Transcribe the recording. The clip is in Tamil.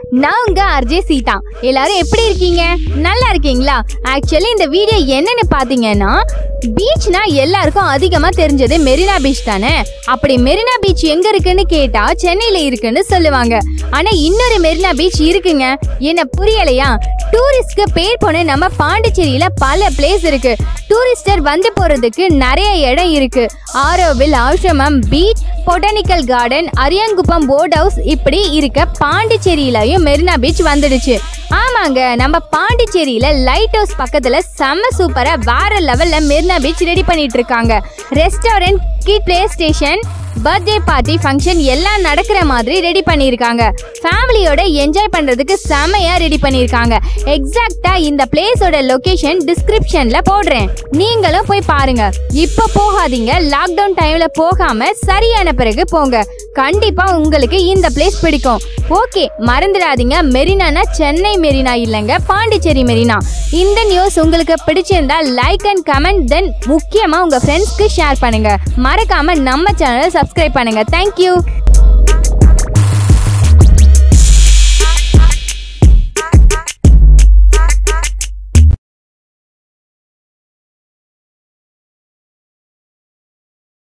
நான் உங்க அர்ஜே சீதா எல்லாரும் எப்படி இருக்கீங்க நல்லா இருக்கீங்களா ஆக்சுவலி இந்த வீடியோ என்னன்னு பாத்தீங்கன்னா பீச்னா எல்லாருக்கும் அதிகமா தெரிஞ்சது மெரினா பீச் தானே அப்படி மெரினா பீச் எங்க இருக்குன்னு கேட்டா சென்னையில இருக்குன்னு சொல்லுவாங்க ஆனா இன்னொரு மெரினா பீச் இருக்குங்க என்ன புரியலையா டூரிஸ்ட்க்கு பேர் போன நம்ம பாண்டிச்சேரியில பல பிளேஸ் இருக்கு டூரிஸ்டர் வந்து போறதுக்கு நிறைய இடம் இருக்கு ஆரோவில் ஆசிரமம் beach botanical garden Ariyankuppam boat house இப்படி இருக்க பாண்டிச்சேரியிலயும் மெரினா பீச் வந்துடுச்சு ஆமாங்க நம்ம பாண்டிச்சேரியில லைட் ஹவுஸ் பக்கத்துல செம்ம சூப்பரா வேற லெவல்ல மெரினா பீச் ரெடி பண்ணிட்டு இருக்காங்க restaurant kid play station birthday party function எல்லாம் நடக்கிற மாதிரி ரெடி பண்ணியிருக்காங்க ஃபேமிலியோட என்ஜாய் பண்றதுக்கு செமையா ரெடி பண்ணியிருக்காங்க எக்ஸாக்டா இந்த பிளேஸோட லொகேஷன் டிஸ்கிரிப்ஷன்ல போடுறேன் நீங்களும் போய் பாருங்க இப்போ போகாதீங்க லாக்டவுன் டைம்ல போகாம சரியான பிறகு போங்க கண்டிப்பா உங்களுக்கு இந்த பிளேஸ் பிடிக்கும் ஓகே மறந்துடாதீங்க மெரினானா சென்னை மெரினா இல்லைங்க பாண்டிச்சேரி மெரினா இந்த நியூஸ் உங்களுக்கு பிடிச்சிருந்தா லைக் அண்ட் கமெண்ட் தென் முக்கியமா உங்க ஃப்ரெண்ட்ஸ்க்கு ஷேர் பண்ணுங்க மறக்காம நம்ம சேனலை சப்ஸ்கிரைப் பண்ணுங்க தேங்க்யூ